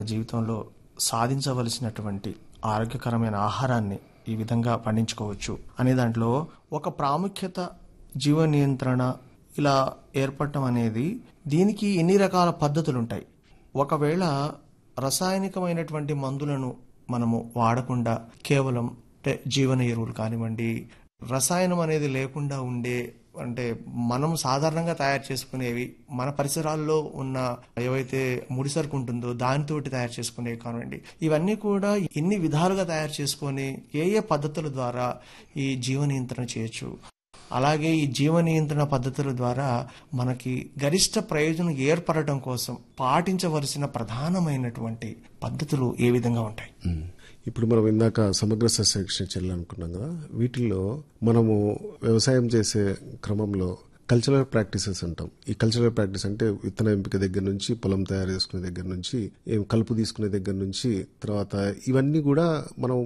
జీవితంలో సాధించవలసినటువంటి ఆరోగ్యకరమైన ఆహారాన్ని ఈ విధంగా పండించుకోవచ్చు అనే దాంట్లో ఒక ప్రాముఖ్యత జీవ నియంత్రణ ఇలా ఏర్పడటం అనేది దీనికి ఎన్ని రకాల పద్ధతులు ఉంటాయి ఒకవేళ రసాయనికమైనటువంటి మందులను మనము వాడకుండా కేవలం అంటే జీవన ఎరువులు కానివ్వండి రసాయనం అనేది లేకుండా ఉండే అంటే మనం సాధారణంగా తయారు చేసుకునేవి మన పరిసరాల్లో ఉన్న ఏవైతే ముడిసరుకు ఉంటుందో దానితోటి తయారు చేసుకునేవి కానివ్వండి ఇవన్నీ కూడా ఎన్ని విధాలుగా తయారు చేసుకొని ఏ ఏ పద్ధతుల ద్వారా ఈ జీవ నియంత్రణ చేయొచ్చు అలాగే ఈ జీవ నియంత్రణ పద్ధతుల ద్వారా మనకి గరిష్ట ప్రయోజనం ఏర్పడటం కోసం పాటించవలసిన ప్రధానమైనటువంటి పద్ధతులు ఏ విధంగా ఉంటాయి ఇప్పుడు మనం ఇందాక సమగ్ర సస్యరక్షణ చర్యలు అనుకున్నాం కదా వీటిల్లో మనము వ్యవసాయం చేసే క్రమంలో కల్చరల్ ప్రాక్టీసెస్ అంటాం ఈ కల్చరల్ ప్రాక్టీస్ అంటే విత్తన ఎంపిక దగ్గర నుంచి పొలం తయారు చేసుకునే దగ్గర నుంచి ఏం కలుపు తీసుకునే దగ్గర నుంచి తర్వాత ఇవన్నీ కూడా మనం